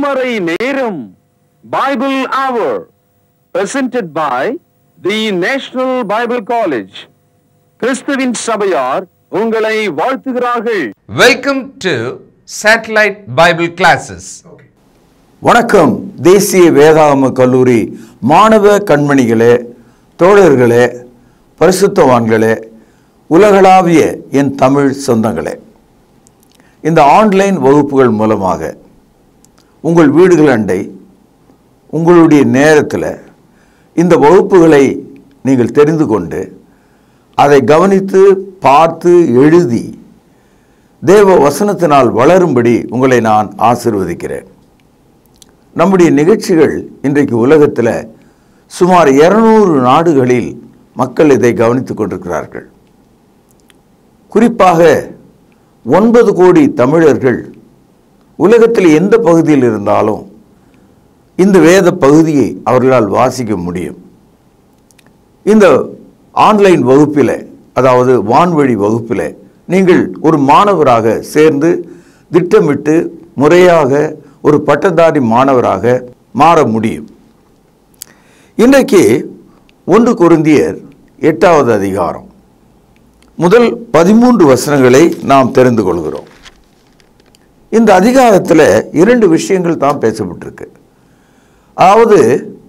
திருமறை நேரம் பைபிள் அவர் presented by the national Bible college கிறிஸ்துவின் சபையார் உங்களை வாழ்த்துகிறார்கள் Welcome to Satellite Bible Classes. வணக்கம் தேசிய வேதாகம கல்லூரி மாணவ கண்மணிகளே தோழர்களே பரிசுத்தவான்களே உலகளாவிய என் தமிழ் சொந்தங்களே இந்த ஆன்லைன் வகுப்புகள் மூலமாக உங்கள் வீடுகள் அண்டை உங்களுடைய நேரத்தில் இந்த வகுப்புகளை நீங்கள் தெரிந்து கொண்டு அதை கவனித்து பார்த்து எழுதி தேவ வசனத்தினால் வளரும்படி உங்களை நான் ஆசிர்வதிக்கிறேன் நம்முடைய நிகழ்ச்சிகள் இன்றைக்கு உலகத்தில் சுமார் இருநூறு நாடுகளில் மக்கள் இதை கவனித்துக் கொண்டிருக்கிறார்கள் குறிப்பாக ஒன்பது கோடி தமிழர்கள் உலகத்தில் எந்த பகுதியில் இருந்தாலும் இந்த வேத பகுதியை அவர்களால் வாசிக்க முடியும் இந்த ஆன்லைன் வகுப்பில் அதாவது வான்வழி வகுப்பில் நீங்கள் ஒரு மாணவராக சேர்ந்து திட்டமிட்டு முறையாக ஒரு பட்டதாரி மாணவராக மாற முடியும் இன்றைக்கு ஒன்று குருந்தியர் எட்டாவது அதிகாரம் முதல் பதிமூன்று வசனங்களை நாம் தெரிந்து கொள்கிறோம் இந்த அதிகாரத்தில் இரண்டு விஷயங்கள் தான் பேசப்பட்டிருக்கு அதாவது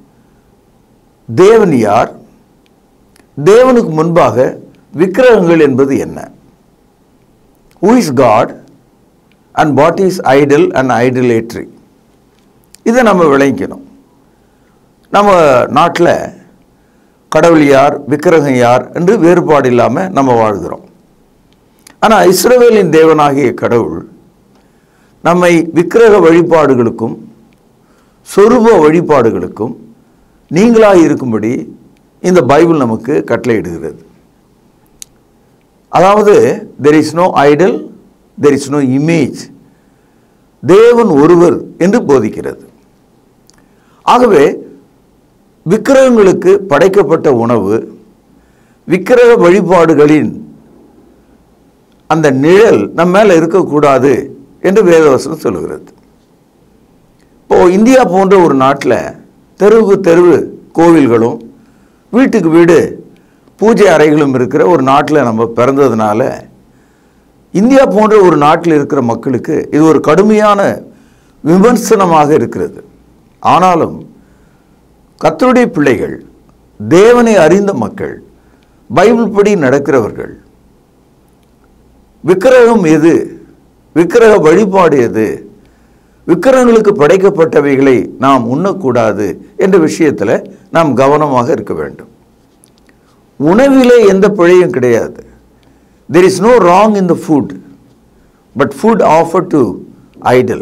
தேவன் யார் தேவனுக்கு முன்பாக விக்கிரகங்கள் என்பது என்ன who is God and what is idol and idolatry இதை நம்ம விளங்கிக்கணும் நம்ம நாட்டில் கடவுள் யார் விக்கிரகம் யார் என்று வேறுபாடு இல்லாமல் நம்ம வாழ்கிறோம் ஆனால் இஸ்ரவேலின் தேவனாகிய கடவுள் நம்மை விக்கிரக வழிபாடுகளுக்கும் சொரூப வழிபாடுகளுக்கும் நீங்களாக இருக்கும்படி இந்த பைபிள் நமக்கு கட்டளையிடுகிறது அதாவது there is no idol there is no image தேவன் ஒருவர் என்று போதிக்கிறது ஆகவே விக்கிரகங்களுக்கு படைக்கப்பட்ட உணவு விக்கிரக வழிபாடுகளின் அந்த நிழல் நம்ம மேலே இருக்கக்கூடாது என்று வேதவசனம் சொல்லுகிறது இப்போ இந்தியா போன்ற ஒரு நாட்டில் தெருவுக்கு தெருவு கோவில்களும் வீட்டுக்கு வீடு பூஜை அறைகளும் இருக்கிற ஒரு நாட்டில் நம்ம பிறந்ததுனால இந்தியா போன்ற ஒரு நாட்டில் இருக்கிற மக்களுக்கு இது ஒரு கடுமையான விமர்சனமாக இருக்கிறது ஆனாலும் கத்தருடைய பிள்ளைகள் தேவனை அறிந்த மக்கள் பைபிள் படி நடக்கிறவர்கள் விக்கிரகம் எது விக்கிரக வழிபாடு எது விக்கிரகங்களுக்கு படைக்கப்பட்டவைகளை நாம் உண்ணக்கூடாது என்ற விஷயத்தில் நாம் கவனமாக இருக்க வேண்டும் உணவிலே எந்த பிழையும் கிடையாது there is no wrong in the food but food offer to idol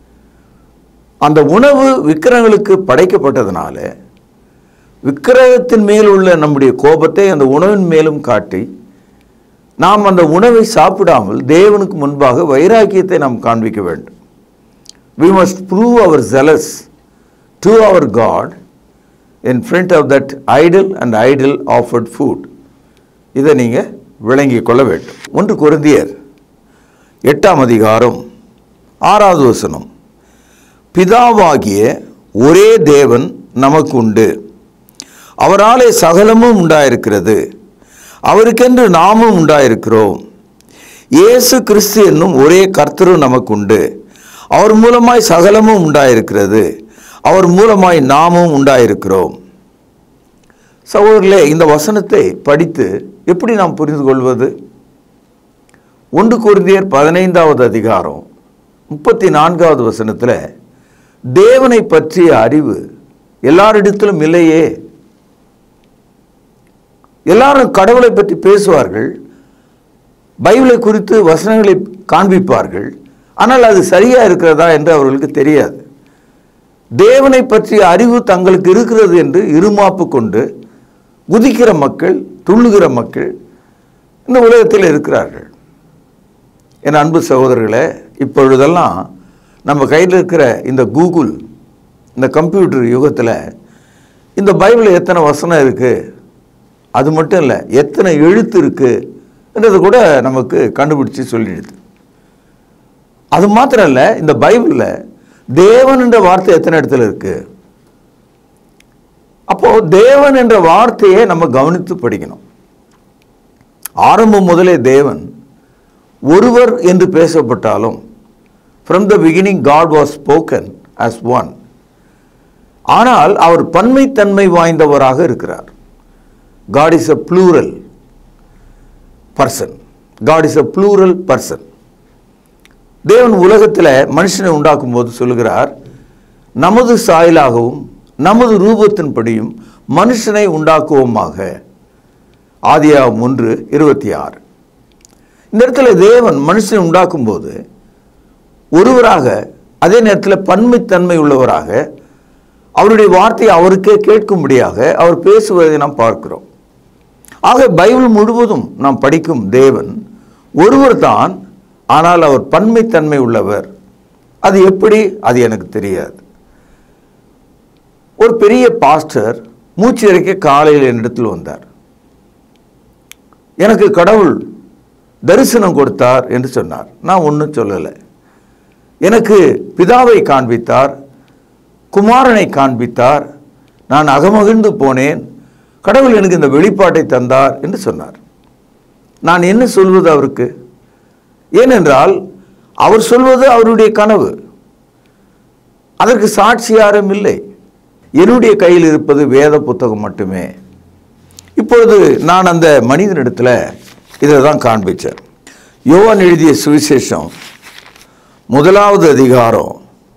அந்த உணவு விக்கிரகங்களுக்கு படைக்கப்பட்டதுனால விக்கிரகத்தின் மேல் உள்ள நம்முடைய கோபத்தை அந்த உணவின் மேலும் காட்டி நாம் அந்த உணவை சாப்பிடாமல் தேவனுக்கு முன்பாக வைராக்கியத்தை நாம் காண்பிக்க வேண்டும் we must prove our zealous to our God in front of that idol and idol offered food இதை நீங்கள் விளங்கிக் கொள்ள வேண்டும் ஒன்று குருந்தியர் எட்டாம் அதிகாரம் ஆறாவது வசனம் பிதாவாகிய ஒரே தேவன் நமக்கு உண்டு அவராலே சகலமும் உண்டாயிருக்கிறது அவருக்கென்று நாமும் உண்டாயிருக்கிறோம் இயேசு கிறிஸ்து என்னும் ஒரே கர்த்தரும் நமக்கு உண்டு அவர் மூலமாய் சகலமும் உண்டாயிருக்கிறது அவர் மூலமாய் நாமும் உண்டாயிருக்கிறோம் சகோதரர்களே இந்த வசனத்தை படித்து எப்படி நாம் புரிந்து கொள்வது ஒன்று குருந்தியர் பதினைந்தாவது அதிகாரம் முப்பத்தி நான்காவது வசனத்தில் தேவனை பற்றிய அறிவு எல்லாரிடத்திலும் இல்லையே எல்லாரும் கடவுளை பற்றி பேசுவார்கள் பைபிளை குறித்து வசனங்களை காண்பிப்பார்கள் ஆனால் அது சரியாக இருக்கிறதா என்று அவர்களுக்கு தெரியாது தேவனை பற்றிய அறிவு தங்களுக்கு இருக்கிறது என்று இருமாப்பு கொண்டு குதிக்கிற மக்கள் துள்ளுகிற மக்கள் இந்த உலகத்தில் இருக்கிறார்கள் என் அன்பு சகோதரர்களே இப்பொழுதெல்லாம் நம்ம கையில் இருக்கிற இந்த கூகுள் இந்த கம்ப்யூட்டர் யுகத்தில் இந்த பைபிளில் எத்தனை வசனம் இருக்குது அது மட்டும் இல்லை எத்தனை எழுத்து இருக்குது என்றது கூட நமக்கு கண்டுபிடிச்சி சொல்லிடுது அது மாத்திரம் இல்லை இந்த பைபிளில் தேவன் என்ற வார்த்தை எத்தனை இடத்துல இருக்கு அப்போ தேவன் என்ற வார்த்தையை நம்ம கவனித்து படிக்கணும் ஆரம்பம் முதலே தேவன் ஒருவர் என்று பேசப்பட்டாலும் from the beginning God was spoken as one ஆனால் அவர் பன்மைத்தன்மை வாய்ந்தவராக இருக்கிறார் God is a plural person God is a plural person தேவன் உலகத்தில் மனுஷனை உண்டாக்கும் போது சொல்லுகிறார் நமது சாயலாகவும் நமது ரூபத்தின்படியும் மனுஷனை உண்டாக்குவோமாக ஆதியாகம் ஒன்று இருபத்தி ஆறு இந்த இடத்துல தேவன் மனுஷனை உண்டாக்கும் போது ஒருவராக அதே நேரத்தில் பன்மைத்தன்மை உள்ளவராக அவருடைய வார்த்தையை அவருக்கே கேட்கும்படியாக அவர் பேசுவதை நாம் பார்க்கிறோம் ஆக பைபிள் முழுவதும் நாம் படிக்கும் தேவன் ஒருவர் தான் ஆனால் அவர் பன்மைத்தன்மை உள்ளவர் அது எப்படி அது எனக்கு தெரியாது ஒரு பெரிய பாஸ்டர் மூச்சு இறைக்க காலையில் என்னிடத்தில் வந்தார் எனக்கு கடவுள் தரிசனம் கொடுத்தார் என்று சொன்னார் நான் ஒன்றும் சொல்லலை எனக்கு பிதாவை காண்பித்தார் குமாரனை காண்பித்தார் நான் அகமகிழ்ந்து போனேன் கடவுள் எனக்கு இந்த வெளிப்பாட்டை தந்தார் என்று சொன்னார் நான் என்ன சொல்வது அவருக்கு ஏனென்றால் அவர் சொல்வது அவருடைய கனவு அதற்கு சாட்சி யாரும் இல்லை என்னுடைய கையில் இருப்பது வேத புத்தகம் மட்டுமே இப்பொழுது நான் அந்த மனிதனிடத்தில் இதை தான் காண்பிச்சேன் யோவான் எழுதிய சுவிசேஷம் முதலாவது அதிகாரம்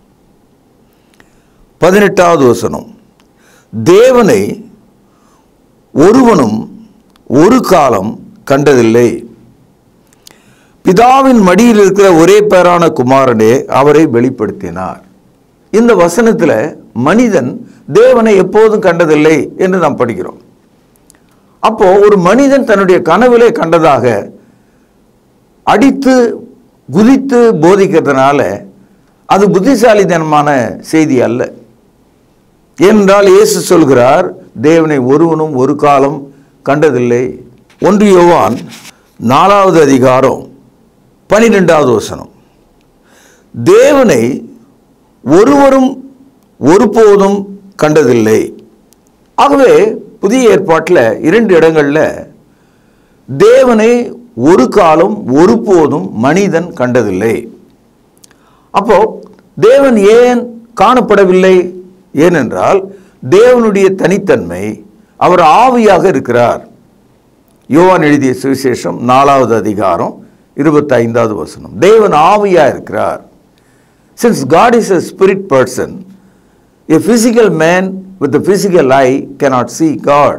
பதினெட்டாவது வசனம் தேவனை ஒருவனும் ஒரு காலம் கண்டதில்லை பிதாவின் மடியில் இருக்கிற ஒரே பேரான குமாரனே அவரை வெளிப்படுத்தினார் இந்த வசனத்தில் மனிதன் தேவனை எப்போதும் கண்டதில்லை என்று நாம் படிக்கிறோம் அப்போ ஒரு மனிதன் தன்னுடைய கனவிலே கண்டதாக அடித்து குதித்து போதிக்கிறதுனால அது புத்திசாலித்தனமான செய்தி அல்ல ஏனென்றால் இயேசு சொல்கிறார் தேவனை ஒருவனும் ஒரு காலம் கண்டதில்லை ஒன்று யோவான் நாலாவது அதிகாரம் பனிரெண்டாவது வசனம் தேவனை ஒருவரும் ஒருபோதும் கண்டதில்லை ஆகவே புதிய ஏற்பாட்டில் இரண்டு இடங்களில் தேவனை ஒரு காலம் ஒருபோதும் மனிதன் கண்டதில்லை அப்போ தேவன் ஏன் காணப்படவில்லை ஏனென்றால் தேவனுடைய தனித்தன்மை அவர் ஆவியாக இருக்கிறார் யோவான் எழுதிய சுவிசேஷம் நாலாவது அதிகாரம் இருபத்தைந்தாவது வசனம் தேவன் ஆவியா இருக்கிறார் since God is a spirit person a physical man with a physical eye cannot see God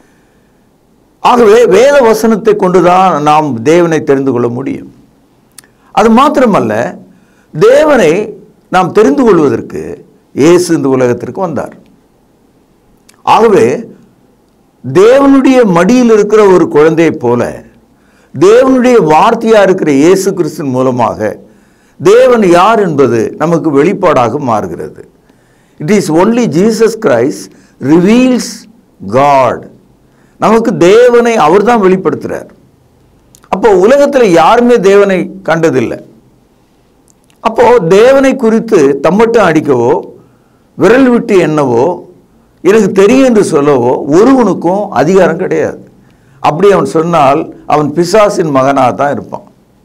ஆகவே வேத வசனத்தை கொண்டுதான் நாம் தேவனை தெரிந்து கொள்ள முடியும் அது மாத்திரமல்ல தேவனை நாம் தெரிந்து கொள்வதற்கு இயேசு இந்த உலகத்திற்கு வந்தார் ஆகவே தேவனுடைய மடியில் இருக்கிற ஒரு குழந்தையைப் போல தேவனுடைய வார்த்தையா இருக்கிற இயேசு கிறிஸ்துவின் மூலமாக தேவன் யார் என்பது நமக்கு வெளிப்பாடாக மாறுகிறது it is only Jesus Christ reveals God நமக்கு தேவனை அவர் தான் வெளிப்படுத்துகிறார் அப்போ உலகத்தில் யாருமே தேவனை கண்டதில்லை அப்போ தேவனை குறித்து தம்மட்டம் அடிக்கவோ விரல் விட்டு எண்ணவோ எனக்கு தெரியும் என்று சொல்லவோ ஒருவனுக்கும் அதிகாரம் கிடையாது அப்படி அவன் சொன்னால் அவன் பிசாசின் மகனாக தான் இருப்பான்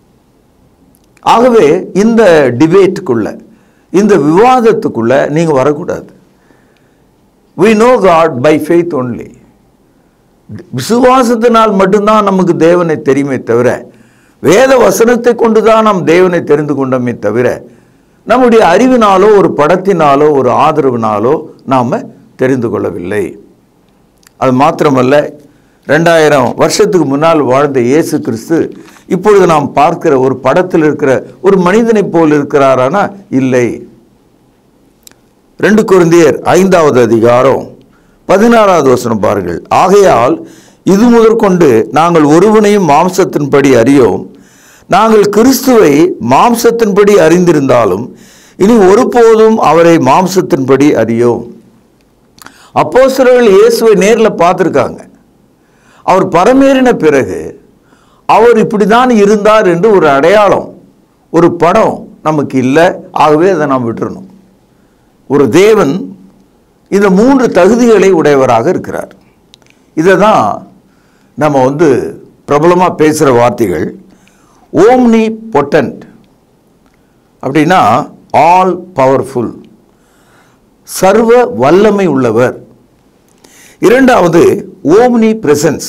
ஆகவே இந்த டிபேட்டுக்குள்ள இந்த விவாதத்துக்குள்ள நீங்கள் வரக்கூடாது we know God by faith only விசுவாசத்தினால் மட்டும்தான் நமக்கு தேவனை தெரியுமே தவிர வேத வசனத்தை கொண்டு தான் நாம் தேவனை தெரிந்து கொண்டோமே தவிர நம்முடைய அறிவினாலோ ஒரு படத்தினாலோ ஒரு ஆதரவினாலோ நாம் தெரிந்து கொள்ளவில்லை அது மாத்திரமல்ல ரெண்டாயிரம் வருஷத்துக்கு முன்னால் வாழ்ந்த இயேசு கிறிஸ்து இப்பொழுது நாம் பார்க்கிற ஒரு படத்தில் இருக்கிற ஒரு மனிதனைப் போல் இருக்கிறாரானா இல்லை ரெண்டு குருந்தியர் ஐந்தாவது அதிகாரம் பதினாறாவது வசனம் பாருங்கள் ஆகையால் இது முதற்கொண்டு நாங்கள் ஒருவனையும் மாம்சத்தின்படி அறியோம் நாங்கள் கிறிஸ்துவை மாம்சத்தின்படி அறிந்திருந்தாலும் இனி ஒருபோதும் அவரை மாம்சத்தின்படி அறியோம் அப்போஸ்தலர்கள் இயேசுவை நேரில் பார்த்துருக்காங்க அவர் பரமேறின பிறகு அவர் இப்படி தான் இருந்தார் என்று ஒரு அடையாளம் ஒரு படம் நமக்கு இல்லை ஆகவே அதை நாம் விட்டுறணும் ஒரு தேவன் இந்த மூன்று தகுதிகளை உடையவராக இருக்கிறார் இதை தான் நம்ம வந்து பிரபலமாக பேசுகிற வார்த்தைகள் ஓம்னி பொட்டன்ட் அப்படின்னா ஆல் பவர்ஃபுல் சர்வ வல்லமை உள்ளவர் இரண்டாவது ஓம்னி பிரசன்ஸ்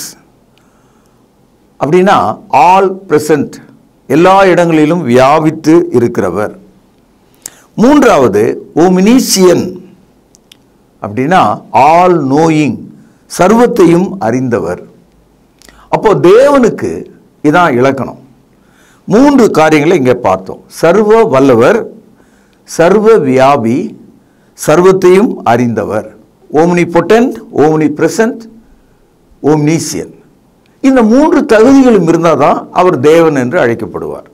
அப்படின்னா ஆல் பிரசன்ட் எல்லா இடங்களிலும் வியாபித்து இருக்கிறவர் மூன்றாவது ஓமினீசியன் அப்படின்னா ஆல் நோயிங் சர்வத்தையும் அறிந்தவர் அப்போ தேவனுக்கு இதான் இலக்கணம் மூன்று காரியங்களை இங்கே பார்த்தோம் சர்வ வல்லவர் சர்வ வியாபி சர்வத்தையும் அறிந்தவர் omnipotent omnipresent omniscient இந்த மூன்று தகுதிகளும் இருந்தால் தான் அவர் தேவன் என்று அழைக்கப்படுவார்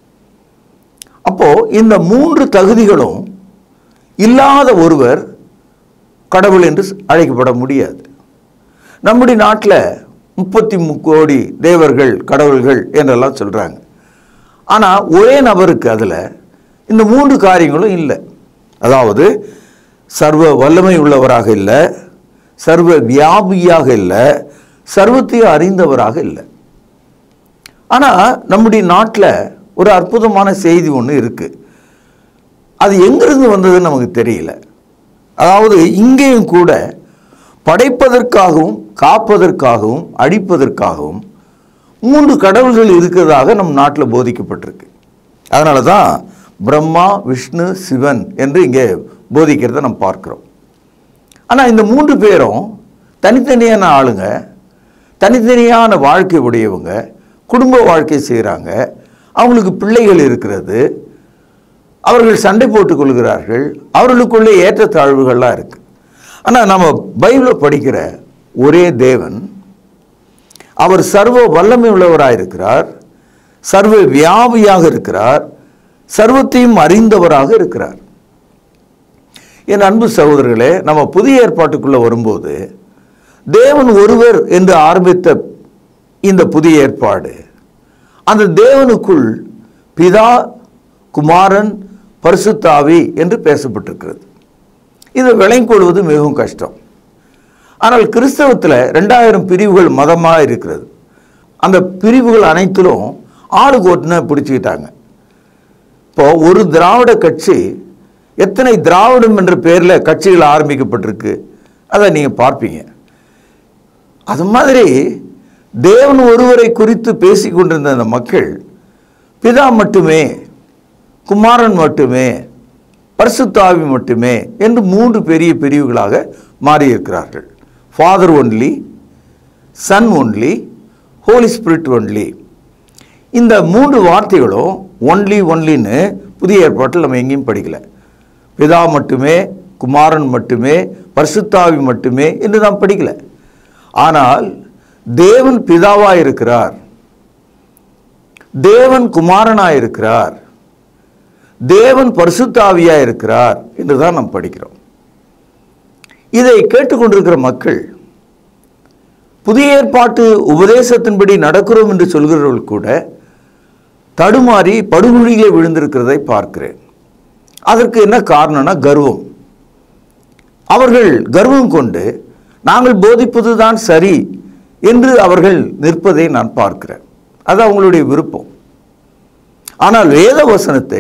அப்போ இந்த மூன்று தகுதிகளும் இல்லாத ஒருவர் கடவுள் என்று அழைக்கப்பட முடியாது நம்முடைய நாட்டில் முப்பத்தி கோடி தேவர்கள் கடவுள்கள் என்றெல்லாம் சொல்கிறாங்க ஆனால் ஒரே நபருக்கு அதில் இந்த மூன்று காரியங்களும் இல்லை அதாவது சர்வ வல்லமை உள்ளவராக இல்லை சர்வ வியாபியாக இல்லை சர்வத்தையும் அறிந்தவராக இல்லை ஆனால் நம்முடைய நாட்டில் ஒரு அற்புதமான செய்தி ஒன்று இருக்குது அது எங்கிருந்து வந்ததுன்னு நமக்கு தெரியல அதாவது இங்கேயும் கூட படைப்பதற்காகவும் காப்பதற்காகவும் அடிப்பதற்காகவும் மூன்று கடவுள்கள் இருக்கிறதாக நம் நாட்டில் போதிக்கப்பட்டிருக்கு அதனால தான் பிரம்மா விஷ்ணு சிவன் என்று இங்கே போதிக்கிறத நம்ம பார்க்குறோம் ஆனால் இந்த மூன்று பேரும் தனித்தனியான ஆளுங்க தனித்தனியான வாழ்க்கை உடையவங்க குடும்ப வாழ்க்கை செய்கிறாங்க அவங்களுக்கு பிள்ளைகள் இருக்கிறது அவர்கள் சண்டை போட்டுக் கொள்கிறார்கள் அவர்களுக்குள்ளே ஏற்றத்தாழ்வுகள்லாம் இருக்கு ஆனால் நம்ம பைபிளை படிக்கிற ஒரே தேவன் அவர் சர்வ வல்லமை உள்ளவராக இருக்கிறார் சர்வ வியாபியாக இருக்கிறார் சர்வத்தையும் அறிந்தவராக இருக்கிறார் என் அன்பு சகோதரர்களே நம்ம புதிய ஏற்பாட்டுக்குள்ளே வரும்போது தேவன் ஒருவர் என்று ஆரம்பித்த இந்த புதிய ஏற்பாடு அந்த தேவனுக்குள் பிதா குமாரன் பரிசுத்தாவி என்று பேசப்பட்டிருக்கிறது இதை விளங்கிக்கொள்வது மிகவும் கஷ்டம் ஆனால் கிறிஸ்தவத்தில் ரெண்டாயிரம் பிரிவுகள் மதமாக இருக்கிறது அந்த பிரிவுகள் அனைத்திலும் ஆளுக்கு ஒட்டுன பிடிச்சிக்கிட்டாங்க இப்போ ஒரு திராவிட கட்சி எத்தனை திராவிடம் என்ற பேரில் கட்சிகள் ஆரம்பிக்கப்பட்டிருக்கு அதை நீங்கள் பார்ப்பீங்க அது மாதிரி தேவன் ஒருவரை குறித்து பேசி கொண்டிருந்த அந்த மக்கள் பிதா மட்டுமே குமாரன் மட்டுமே பரிசுத்தாவி மட்டுமே என்று மூன்று பெரிய பிரிவுகளாக மாறியிருக்கிறார்கள் Father only Son only Holy Spirit only இந்த மூன்று வார்த்தைகளும் ஒன்லி ஒன்லின்னு புதிய ஏற்பாட்டில் நம்ம எங்கேயும் படிக்கல பிதா மட்டுமே குமாரன் மட்டுமே பரிசுத்தாவி மட்டுமே என்று நாம் படிக்கல ஆனால் தேவன் பிதாவாக இருக்கிறார் தேவன் குமாரனாக இருக்கிறார் தேவன் பரிசுத்தாவியாக இருக்கிறார் என்று தான் நாம் படிக்கிறோம் இதை கேட்டுக்கொண்டிருக்கிற மக்கள் புதிய ஏற்பாட்டு உபதேசத்தின்படி நடக்கிறோம் என்று சொல்கிறவர்கள் கூட தடுமாறி படுகொழியிலே விழுந்திருக்கிறதை பார்க்கிறேன் அதற்கு என்ன காரணம்னா கர்வம் அவர்கள் கர்வம் கொண்டு நாங்கள் போதிப்பது தான் சரி என்று அவர்கள் நிற்பதை நான் பார்க்கிறேன் அது அவங்களுடைய விருப்பம் ஆனால் வேத வசனத்தை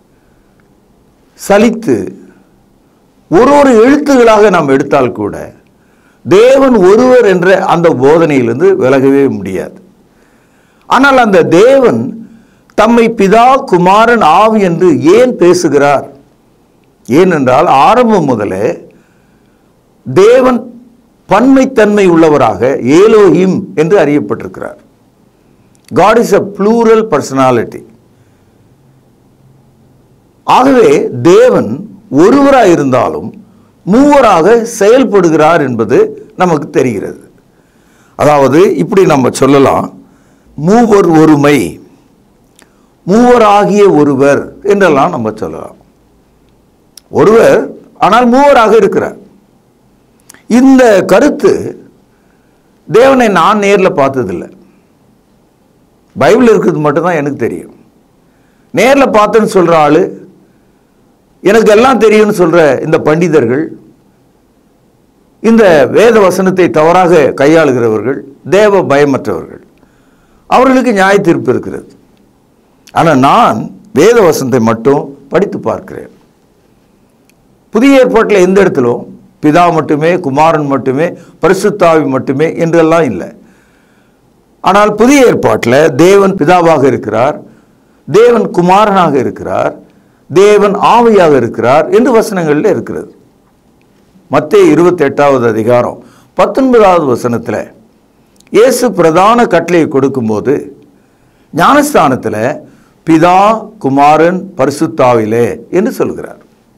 சலித்து ஒரு ஒரு எழுத்துகளாக நாம் எடுத்தால் கூட தேவன் ஒருவர் என்ற அந்த போதனையிலிருந்து விலகவே முடியாது ஆனால் அந்த தேவன் தம்மை பிதா குமாரன் ஆவி என்று ஏன் பேசுகிறார் ஏனென்றால் ஆரம்பம் முதலே தேவன் பன்மைத்தன்மை உள்ளவராக ஏலோஹிம் என்று அறியப்பட்டிருக்கிறார் God is a plural personality ஆகவே தேவன் ஒருவராக இருந்தாலும் மூவராக செயல்படுகிறார் என்பது நமக்கு தெரிகிறது அதாவது இப்படி நம்ம சொல்லலாம் மூவர் ஒருமை மூவராகிய ஒருவர் என்றெல்லாம் நம்ம சொல்லலாம் ஒருவர் ஆனால் மூவராக இருக்கிறார் இந்த கருத்து தேவனை நான் நேரில் பார்த்ததில்லை பைபிள் இருக்கிறது மட்டும்தான் எனக்கு தெரியும் நேரில் பார்த்தேன்னு சொல்கிற ஆள் எனக்கு எல்லாம் தெரியும்னு சொல்ற இந்த பண்டிதர்கள் இந்த வேத வசனத்தை தவறாக கையாளுகிறவர்கள் தேவ பயமற்றவர்கள் அவர்களுக்கு நியாய தீர்ப்பு இருக்கிறது ஆனால் நான் வேத வசனத்தை மட்டும் படித்து பார்க்கிறேன் புதிய ஏற்பாட்டில் எந்த இடத்திலும் பிதா மட்டுமே குமாரன் மட்டுமே பரிசுத்தாவி மட்டுமே என்றெல்லாம் இல்லை ஆனால் புதிய ஏற்பாட்டில் தேவன் பிதாவாக இருக்கிறார் தேவன் குமாரனாக இருக்கிறார் தேவன் ஆவியாக இருக்கிறார் என்று வசனங்களில் இருக்கிறது மத்திய இருபத்தி எட்டாவது அதிகாரம் பத்தொன்பதாவது வசனத்தில் இயேசு பிரதான கட்டளையை கொடுக்கும்போது ஞானஸ்தானத்தில் பிதா குமாரன் பரிசுத்தாவிலே என்று சொல்கிறார்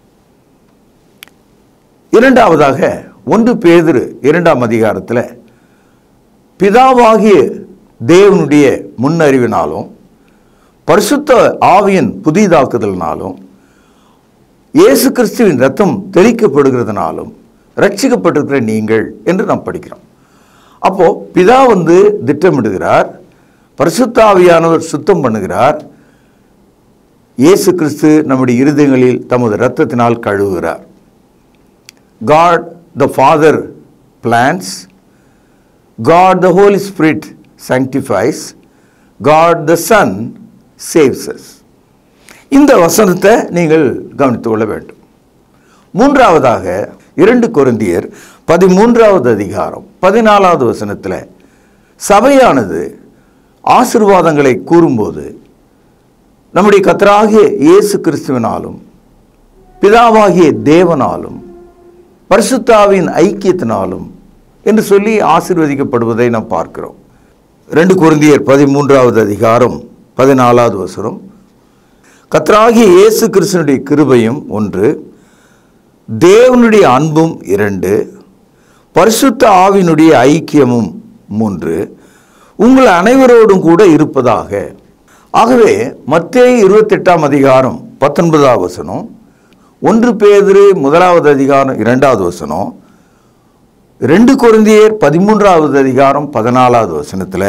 இரண்டாவதாக ஒன்று பேதுரு இரண்டாம் அதிகாரத்தில் பிதாவாகிய தேவனுடைய முன்னறிவினாலும் பரிசுத்த ஆவியின் புதிதாக்குதலினாலும் இயேசு கிறிஸ்துவின் ரத்தம் தெளிக்கப்படுகிறதுனாலும் ரட்சிக்கப்பட்டிருக்கிற நீங்கள் என்று நாம் படிக்கிறோம் அப்போ பிதா வந்து திட்டமிடுகிறார் பரிசுத்த ஆவியானவர் சுத்தம் பண்ணுகிறார் இயேசு கிறிஸ்து நம்முடைய இருதயங்களில் தமது இரத்தத்தினால் கழுவுகிறார் God the Father plans God the Holy Spirit sanctifies, God the Son saves us. இந்த வசனத்தை நீங்கள் கவனித்துக் கொள்ள வேண்டும் மூன்றாவதாக இரண்டு கொரிந்தியர் பதிமூன்றாவது அதிகாரம் பதினாலாவது வசனத்தில் சபையானது ஆசிர்வாதங்களை கூறும்போது நம்முடைய கத்தராகிய இயேசு கிறிஸ்துவினாலும் பிதாவாகிய தேவனாலும் பரிசுத்தாவின் ஐக்கியத்தினாலும் என்று சொல்லி ஆசீர்வதிக்கப்படுவதை நாம் பார்க்கிறோம் ரெண்டு குருந்தியர் பதிமூன்றாவது அதிகாரம் பதினாலாவது வசனம் கத்தராகிய இயேசு கிறிஸ்தனுடைய கிருபையும் ஒன்று தேவனுடைய அன்பும் இரண்டு பரிசுத்த ஆவினுடைய ஐக்கியமும் மூன்று உங்கள் அனைவரோடும் கூட இருப்பதாக ஆகவே மத்தேயு இருபத்தெட்டாம் அதிகாரம் பத்தொன்பதாவது வசனம் ஒன்று பேதிரு முதலாவது அதிகாரம் இரண்டாவது வசனம் ரெண்டு கொரிந்தியர் பதிமூன்றாவது அதிகாரம் பதினாலாவது வசனத்தில்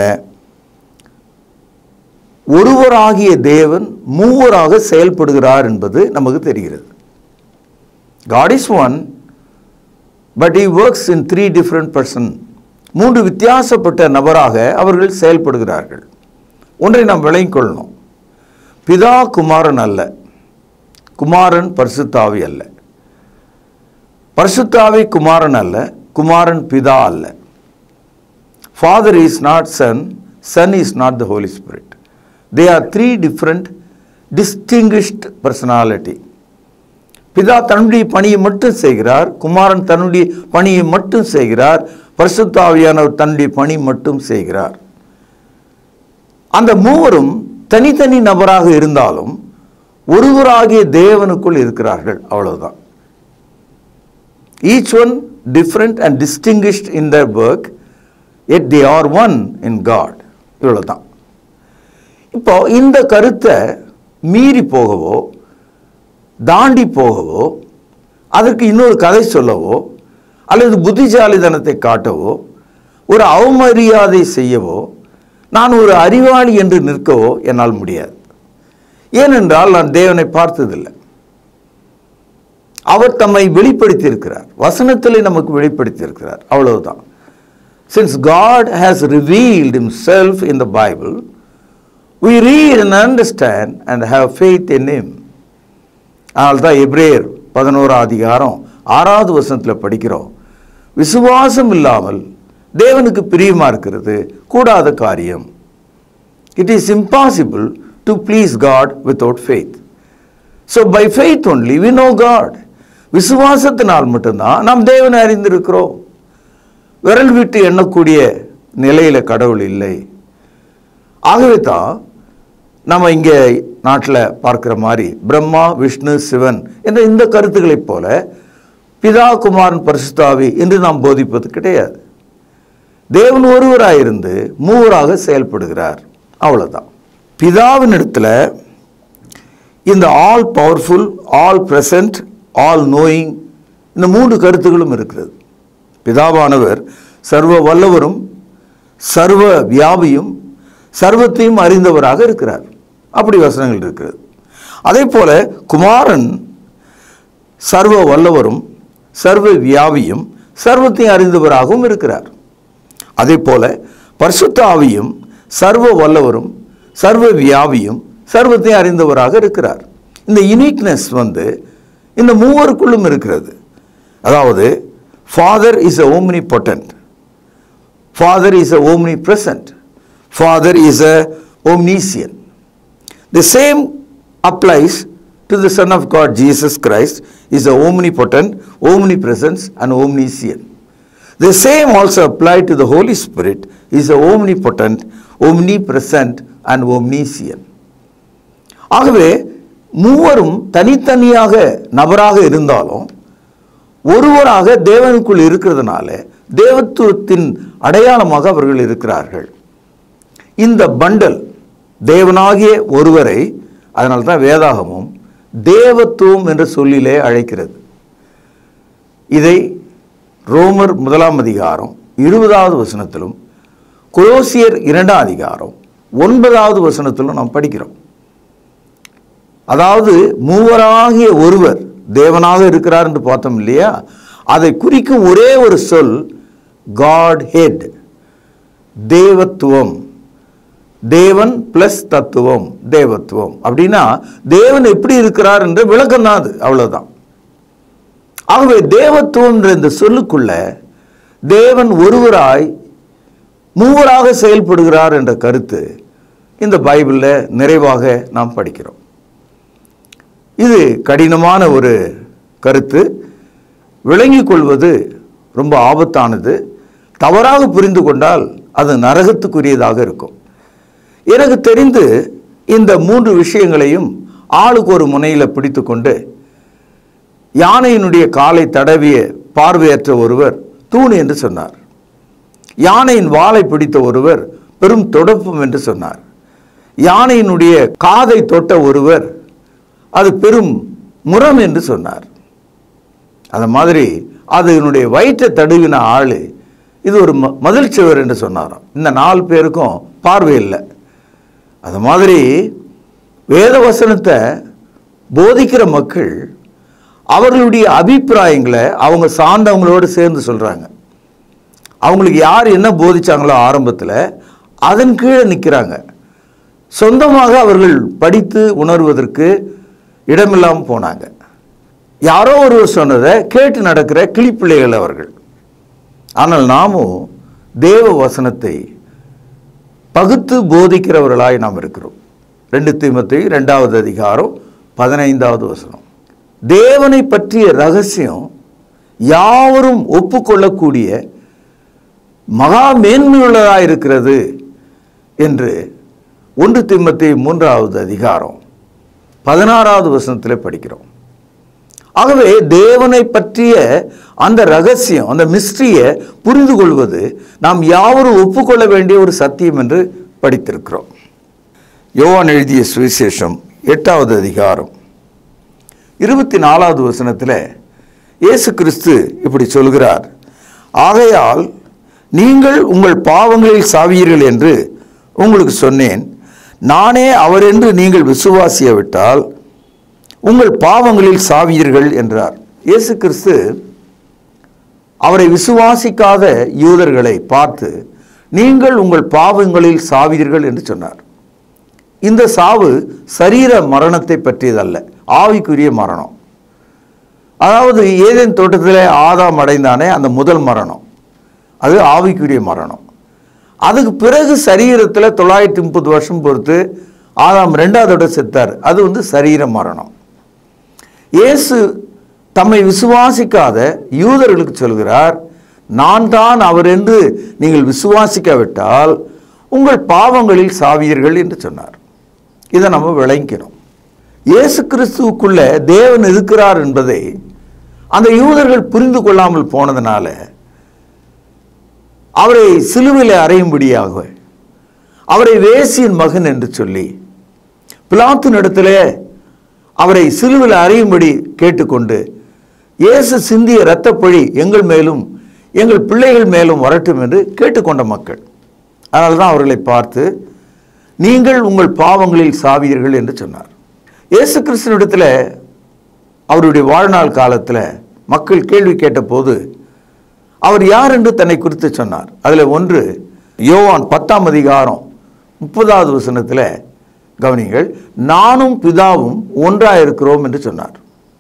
ஒருவராகிய தேவன் மூவராக செயல்படுகிறார் என்பது நமக்கு தெரிகிறது God is one but he works in three different person மூன்று வித்தியாசப்பட்ட நபராக அவர்கள் செயல்படுகிறார்கள் ஒன்றை நாம் விளங்கிக் கொள்ளணும் பிதா குமாரன் அல்ல குமாரன் பரிசுத்தாவி அல்ல பரிசுத்தாவி குமாரன் அல்ல குமாரன் பிதா அல்ல Father is not Son Son is not the Holy Spirit they are three different distinguished personality பிதா தன்னுடைய பணியை மட்டும் செய்கிறார் குமாரன் தன்னுடைய பணியை மட்டும் செய்கிறார் பரிசுத்தாவியானவர் தன்னுடைய பணி மட்டும் செய்கிறார் அந்த மூவரும் தனித்தனி நபராக இருந்தாலும் ஒருவராகிய தேவனுக்குள் இருக்கிறார்கள் அவ்வளவுதான் each one different and distinguished in their work yet they are one in God இவ்வளவுதான் இப்போ இந்த கருத்தை மீறி போகவோ தாண்டி போகவோ அதற்கு இன்னொரு கதை சொல்லவோ அல்லது புத்திசாலித்தனத்தை காட்டவோ ஒரு அவமரியாதை செய்யவோ நான் ஒரு அறிவாளி என்று நிற்கவோ என்னால் முடியாது ஏனென்றால் நான் தேவனை பார்த்ததில்லை அவர் தம்மை வெளிப்படுத்தி இருக்கிறார் வசனத்திலே நமக்கு வெளிப்படுத்தி இருக்கிறார் அவ்வளவுதான் since God has revealed himself in the Bible we read and understand and have faith in him அதனால தான் எப்ரேயர் பதினோரா அதிகாரம் ஆறாவது வசனத்தில் படிக்கிறோம் விசுவாசம் இல்லாமல் தேவனுக்கு பிரியமா இருக்கிறது கூடாத காரியம் it is impossible to please God without faith so by faith only we know God விசுவாசத்தினால் மட்டும்தான் நாம் தேவனை அறிந்திருக்கிறோம் விரல் விட்டு எண்ணக்கூடிய நிலையில கடவுள் இல்லை ஆகவே தான் நம்ம இங்கே நாட்டில் பார்க்குற மாதிரி பிரம்மா விஷ்ணு சிவன் என்ற இந்த கருத்துக்களைப் போல பிதா குமாரன் பரிசுத்தாவி என்று நாம் போதிப்பது கிடையாது தேவன் ஒருவராயிருந்து மூவராக செயல்படுகிறார் அவ்வளவுதான் பிதாவினிடத்தில் இந்த all powerful all present all knowing இந்த மூன்று கருத்துகளும் இருக்கிறது பிதாவானவர் சர்வ வல்லவரும் சர்வ வியாபியும் சர்வத்தையும் அறிந்தவராக இருக்கிறார் அப்படி வசனங்கள் இருக்கிறது அதே போல குமாரன் சர்வ வல்லவரும் சர்வ வியாபியும் சர்வத்தையும் அறிந்தவராகவும் இருக்கிறார் அதே போல பரிசுத்த ஆவியும் சர்வ வல்லவரும் சர்வ வியாபியும் சர்வத்தையும் அறிந்தவராக இருக்கிறார் இந்த யுனிக்னஸ் வந்து இந்த மூவருக்குள்ளும் இருக்கிறது அதாவது Father is a omnipotent Father is a omnipresent Father is a omniscient The same applies to the Son of God, Jesus Christ, is a omnipotent, omnipresent, and omniscient. The same also apply to the Holy Spirit, is a omnipotent, omnipresent, and omniscient. ஆகவே மூவரும் தனித்தனியாக நபராக இருந்தாலும் ஒருவராக தேவனுக்குள் இருக்கிறதுனால தேவத்துவத்தின் அடையாளமாக அவர்கள் இருக்கிறார்கள் இந்த பண்டல் தேவனாகிய ஒருவரை அதனால தான் வேதாகமும் தேவத்துவம் என்ற சொல்லிலே அழைக்கிறது இதை ரோமர் முதலாம் அதிகாரம் இருபதாவது வசனத்திலும் குரோசியர் இரண்டாம் அதிகாரம் ஒன்பதாவது வசனத்திலும் நாம் படிக்கிறோம் அதாவது மூவராகிய ஒருவர் தேவனாக இருக்கிறார் என்று பார்த்தோம் இல்லையா அதை குறிக்கும் ஒரே ஒரு சொல் காட் ஹெட் தேவத்துவம் தேவன் பிளஸ் தத்துவம் தேவத்துவம் அப்படின்னா தேவன் எப்படி இருக்கிறார் என்ற விளக்கம் தான் அது அவ்வளவுதான் ஆகவே தேவத்துவம் என்ற இந்த சொல்லுக்குள்ள தேவன் ஒருவராய் மூவராக செயல்படுகிறார் என்ற கருத்து இந்த பைபிளில் நிறைவாக நாம் படிக்கிறோம் இது கடினமான ஒரு கருத்து விளங்கிக் கொள்வது ரொம்ப ஆபத்தானது தவறாக புரிந்து கொண்டால் அது நரகத்துக்குரியதாக இருக்கும் எனக்கு தெரிந்து இந்த மூன்று விஷயங்களையும் ஆளுக்கு ஒரு முனையில் பிடித்துக்கொண்டு யானையினுடைய காலை தடவிய பார்வையற்ற ஒருவர் தூண் என்று சொன்னார் யானையின் வாளை பிடித்த ஒருவர் பெரும் தொடப்பம் என்று சொன்னார் யானையினுடைய காதை தொட்ட ஒருவர் அது பெரும் முரம் என்று சொன்னார் அந்த மாதிரி அதனுடைய வயிற்றை தடுவின ஆள் இது ஒரு ம மதில் சுவர் என்று சொன்னாராம் இந்த நாலு பேருக்கும் பார்வை இல்லை அது மாதிரி வேத வசனத்தை போதிக்கிற மக்கள் அவர்களுடைய அபிப்பிராயங்களை அவங்க சார்ந்தவங்களோடு சேர்ந்து சொல்கிறாங்க அவங்களுக்கு யார் என்ன போதிச்சாங்களோ ஆரம்பத்தில் அதன் கீழே நிற்கிறாங்க சொந்தமாக அவர்கள் படித்து உணர்வதற்கு இடமில்லாமல் போனாங்க யாரோ ஒருவர் சொன்னதை கேட்டு நடக்கிற கிளிப்பிள்ளைகள் அவர்கள் ஆனால் நாமும் தேவ வசனத்தை பகுத்து போதிக்கிறவர்களாய் நாம் இருக்கிறோம் ரெண்டு தீமத்தை ரெண்டாவது அதிகாரம் பதினைந்தாவது வசனம் தேவனை பற்றிய ரகசியம் யாவரும் ஒப்புக்கொள்ளக்கூடிய மகா மேன்மையுள்ளதாக இருக்கிறது என்று ஒன்று திம்மத்தை மூன்றாவது அதிகாரம் பதினாறாவது வசனத்தில் படிக்கிறோம் ஆகவே தேவனை பற்றிய அந்த ரகசியம் அந்த மிஸ்ட்ரியை புரிந்து கொள்வது நாம் யாவரும் ஒப்புக்கொள்ள வேண்டிய ஒரு சத்தியம் என்று படித்திருக்கிறோம் யோவான் எழுதிய சுவிசேஷம் எட்டாவது அதிகாரம் இருபத்தி நாலாவது வசனத்தில் இயேசு கிறிஸ்து இப்படி சொல்கிறார் ஆகையால் நீங்கள் உங்கள் பாவங்களில் சாவீர்கள் என்று உங்களுக்கு சொன்னேன் நானே அவரென்று நீங்கள் விசுவாசியவிட்டால் உங்கள் பாவங்களில் சாவீர்கள் என்றார் இயேசு கிறிஸ்து அவரை விசுவாசிக்காத யூதர்களை பார்த்து நீங்கள் உங்கள் பாவங்களில் சாவீர்கள் என்று சொன்னார் இந்த சாவு சரீர மரணத்தை பற்றியதல்ல ஆவிக்குரிய மரணம் அதாவது ஏதேன் தோட்டத்தில் ஆதாம் அடைந்தானே அந்த முதல் மரணம் அது ஆவிக்குரிய மரணம் அதுக்கு பிறகு சரீரத்தில் தொள்ளாயிரத்தி முப்பது வருஷம் பொறுத்து ஆதாம் ரெண்டாவதோட செத்தார் அது வந்து சரீர மரணம் இயேசு தம்மை விசுவாசிக்காத யூதர்களுக்கு சொல்கிறார் நான் தான் அவர் என்று நீங்கள் விசுவாசிக்காவிட்டால் உங்கள் பாவங்களில் சாவீர்கள் என்று சொன்னார் இதை நம்ம விளங்கிக்கணும் இயேசு கிறிஸ்துவுக்குள்ள தேவன் இருக்கிறார் என்பதை அந்த யூதர்கள் புரிந்து கொள்ளாமல் போனதுனால அவரை சிலுவையில் அறையும்படியாக அவரை வேசியின் மகன் என்று சொல்லி பிலாத்தினிடத்திலே அவரை சிலுவையில் அறையும்படி கேட்டுக்கொண்டு இயேசு சிந்திய இரத்தப்பழி எங்கள் மேலும் எங்கள் பிள்ளைகள் மேலும் வரட்டும் என்று கேட்டுக்கொண்ட மக்கள் அதனால தான் அவர்களை பார்த்து நீங்கள் உங்கள் பாவங்களில் சாவீர்கள் என்று சொன்னார் இயேசு கிறிஸ்துவனிடத்தில் அவருடைய வாழ்நாள் காலத்தில் மக்கள் கேள்வி கேட்டபோது அவர் யார் என்று தன்னை குறித்து சொன்னார் அதில் ஒன்று யோவான் பத்தாம் அதிகாரம் முப்பதாவது வசனத்தில் கவனிங்கள் நானும் பிதாவும் ஒன்றாக இருக்கிறோம் என்று சொன்னார்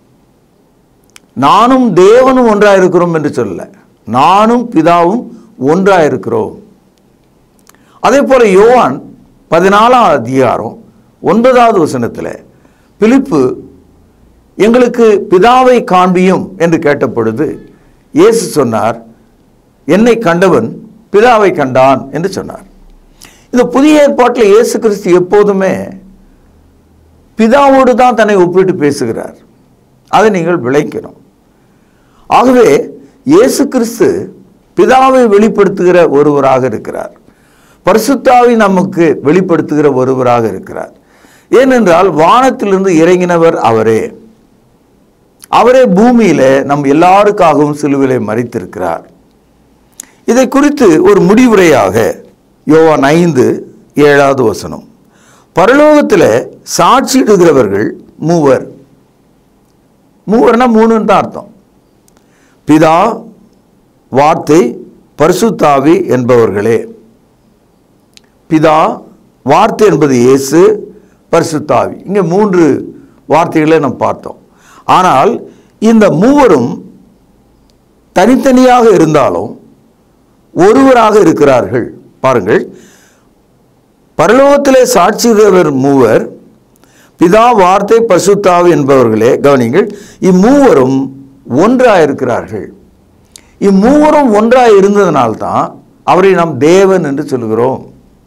நானும் தேவனும் ஒன்றாக இருக்கிறோம் என்று சொல்லல நானும் பிதாவும் ஒன்றாக இருக்கிறோம் அதே போல யோவான் பதினாலாம் அதிகாரம் ஒன்பதாவது வசனத்தில் பிலிப்பு எங்களுக்கு பிதாவை காண்பியும் என்று கேட்ட பொழுது இயேசு சொன்னார் என்னை கண்டவன் பிதாவை கண்டான் என்று சொன்னார் இந்த புதிய ஏற்பாட்டில் இயேசு கிறிஸ்து எப்போதுமே பிதாவோடு தான் தன்னை ஒப்பிட்டு பேசுகிறார் அதை நீங்கள் விளைக்கணும் ஆகவே இயேசு கிறிஸ்து பிதாவை வெளிப்படுத்துகிற ஒருவராக இருக்கிறார் பரிசுத்தாவை நமக்கு வெளிப்படுத்துகிற ஒருவராக இருக்கிறார் ஏனென்றால் வானத்திலிருந்து இறங்கினவர் அவரே அவரே பூமியில நம் எல்லாருக்காகவும் சிலுவிலை மறித்திருக்கிறார் இதை குறித்து ஒரு முடிவுரையாக யோவான் ஐந்து ஏழாவது வசனம் பரலோகத்தில் சாட்சியிடுகிறவர்கள் மூவர் மூவர்னா மூணுன்னு தான் அர்த்தம் பிதா வார்த்தை பரிசுத்தாவி என்பவர்களே பிதா வார்த்தை என்பது இயேசு பரிசுத்தாவி இங்கே மூன்று வார்த்தைகளை நாம் பார்த்தோம் ஆனால் இந்த மூவரும் தனித்தனியாக இருந்தாலும் ஒருவராக இருக்கிறார்கள் பாருங்கள் பரலோகத்திலே சாட்சிகிறவர் மூவர் பிதா வார்த்தை பசுத்தாவி என்பவர்களே கவனிங்கள் இம்மூவரும் ஒன்றாக இருக்கிறார்கள் இம்மூவரும் ஒன்றாக இருந்ததனால்தான் அவரை நாம் தேவன் என்று சொல்கிறோம்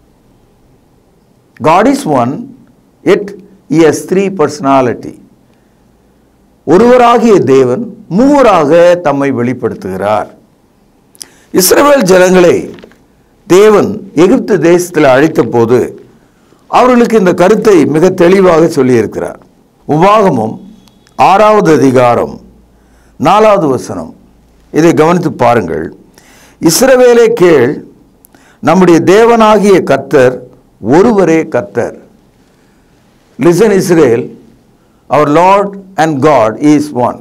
God is one yet as three personality ஒருவராகிய தேவன் மூவராக தம்மை வெளிப்படுத்துகிறார் இஸ்ரவேல் ஜனங்களை தேவன் எகிப்து தேசத்தில் அழைத்த போது அவர்களுக்கு இந்த கருத்தை மிக தெளிவாக சொல்லியிருக்கிறார் உபாகமும் ஆறாவது அதிகாரம் நாலாவது வசனம் இதை கவனித்து பாருங்கள் இஸ்ரவேலே கேள் நம்முடைய தேவனாகிய கர்த்தர் ஒருவரே கர்த்தர் listen Israel our Lord and God is one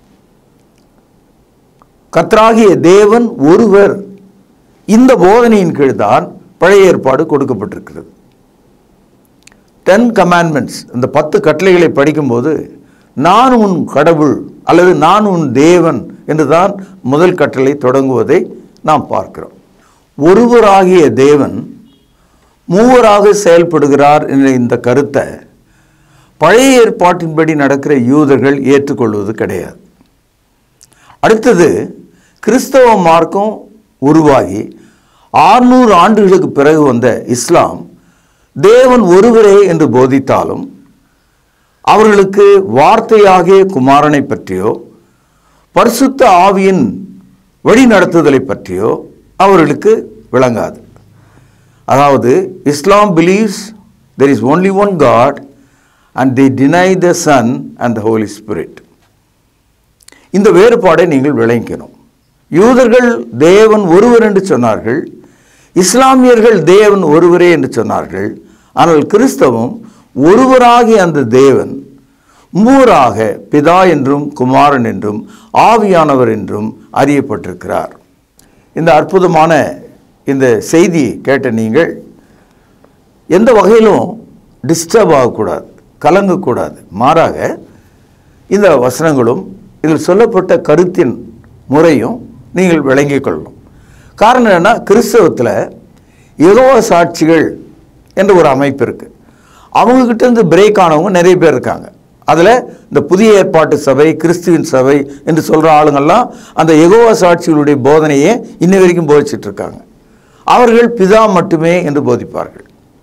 கர்த்தராகிய தேவன் ஒருவர் இந்த போதனையின் கீழ் தான் பழைய ஏற்பாடு கொடுக்கப்பட்டிருக்கிறது டென் கமாண்ட்மெண்ட்ஸ் இந்த பத்து கட்டளைகளை படிக்கும்போது நான் உன் கடவுள் அல்லது நான் உன் தேவன் என்று தான் முதல் கட்டளை தொடங்குவதை நாம் பார்க்கிறோம் ஒருவராகிய தேவன் மூவராக செயல்படுகிறார் என்ற இந்த கருத்தை பழைய ஏற்பாட்டின்படி நடக்கிற யூதர்கள் ஏற்றுக்கொள்வது கிடையாது அடுத்தது கிறிஸ்தவ மார்க்கம் உருவாகி ஆறுநூறு ஆண்டுகளுக்கு பிறகு வந்த இஸ்லாம் தேவன் ஒருவரே என்று போதித்தாலும் அவர்களுக்கு வார்த்தையாகிய குமாரனை பற்றியோ பரிசுத்த ஆவியின் வழிநடத்துதலை பற்றியோ அவர்களுக்கு விளங்காது அதாவது Islam believes there is only one God and they deny the Son and the Holy Spirit இந்த வேறுபாடை நீங்கள் விளங்கிக்கணும் யூதர்கள் தேவன் ஒருவர் என்று சொன்னார்கள் இஸ்லாமியர்கள் தேவன் ஒருவரே என்று சொன்னார்கள் ஆனால் கிறிஸ்தவம் ஒருவராகிய அந்த தேவன் மூவராக பிதா என்றும் குமாரன் என்றும் ஆவியானவர் என்றும் அறியப்பட்டிருக்கிறார் இந்த அற்புதமான இந்த செய்தி கேட்ட நீங்கள் எந்த வகையிலும் டிஸ்டர்ப் ஆகக்கூடாது கலங்கக்கூடாது மாறாக இந்த வசனங்களும் இதில் சொல்லப்பட்ட கருத்தின் முறையும் நீங்கள் விளங்கிக் கொள்ளணும் காரணம் என்னன்னா கிறிஸ்தவத்தில் ஏகோவ சாட்சிகள் என்ற ஒரு அமைப்பு இருக்குது அவங்கக்கிட்ட இருந்து பிரேக் ஆனவங்க நிறைய பேர் இருக்காங்க அதில் இந்த புதிய ஏற்பாட்டு சபை கிறிஸ்துவின் சபை என்று சொல்கிற ஆளுங்கள்லாம் அந்த எகோவா சாட்சிகளுடைய போதனையே இன்ன வரைக்கும் போதிச்சிட்டு இருக்காங்க அவர்கள் பிதா மட்டுமே என்று போதிப்பார்கள்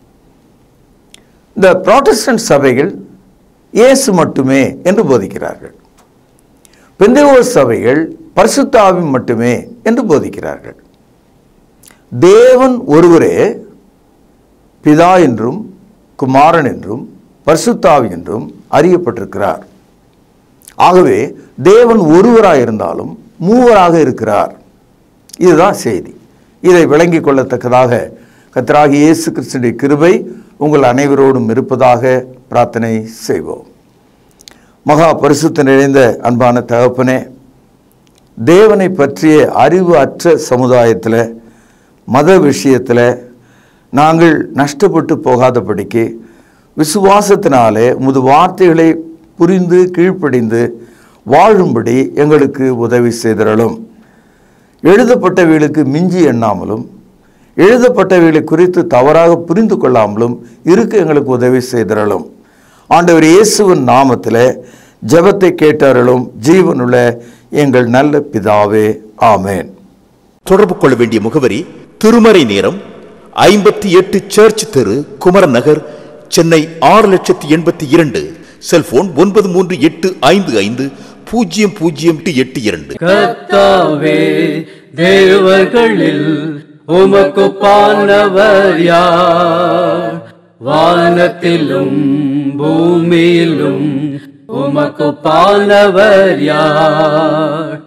இந்த புராட்டஸ்டன்ட் சபைகள் இயேசு மட்டுமே என்று போதிக்கிறார்கள் பெந்தகோஸ் சபைகள் பரிசுத்தாவி மட்டுமே என்று போதிக்கிறார்கள் தேவன் ஒருவரே பிதா என்றும் குமாரன் என்றும் பரிசுத்தாவி என்றும் அறியப்பட்டிருக்கிறார் ஆகவே தேவன் ஒருவராக இருந்தாலும் மூவராக இருக்கிறார் இதுதான் செய்தி இதை விளங்கிக் கொள்ளத்தக்கதாக கத்தராகி இயேசு கிறிஸ்துடைய கிருபை உங்கள் அனைவரோடும் இருப்பதாக பிரார்த்தனை செய்வோம் மகா பரிசுத்த நிறைந்த அன்பான தகப்பனே தேவனை பற்றிய அறிவு அற்ற சமுதாயத்தில் மத விஷயத்தில் நாங்கள் நஷ்டப்பட்டு போகாதபடிக்கு விசுவாசத்தினாலே உமது வார்த்தைகளை புரிந்து கீழ்ப்படிந்து வாழும்படி எங்களுக்கு உதவி செய்திரலும் எழுதப்பட்டவைகளுக்கு மிஞ்சி எண்ணாமலும் எழுதப்பட்டவைகளை குறித்து தவறாக புரிந்து கொள்ளாமலும் இருக்க எங்களுக்கு உதவி செய்திரலும் ஆண்டவர் இயேசுவின் நாமத்தில் ஜெபத்தை கேட்டாரலும் ஜீவனுள்ள எங்கள் நல்ல பிதாவே ஆமேன் தொடர்பு கொள்ள வேண்டிய முகவரி திருமறை நேரம் ஐம்பத்தி எட்டு சர்ச் தெரு குமரன் நகர் சென்னை ஆறு லட்சத்தி எண்பத்தி இரண்டு செல்போன் ஒன்பது மூன்று எட்டு ஐந்து ஐந்து பூஜ்ஜியம் பூஜ்ஜியம் எட்டு இரண்டு கர்த்தாவே தேவர்களில் உமக்கு பானவர் யார் வானத்திலும் பூமியிலும் உமக்கு பானவர் யார்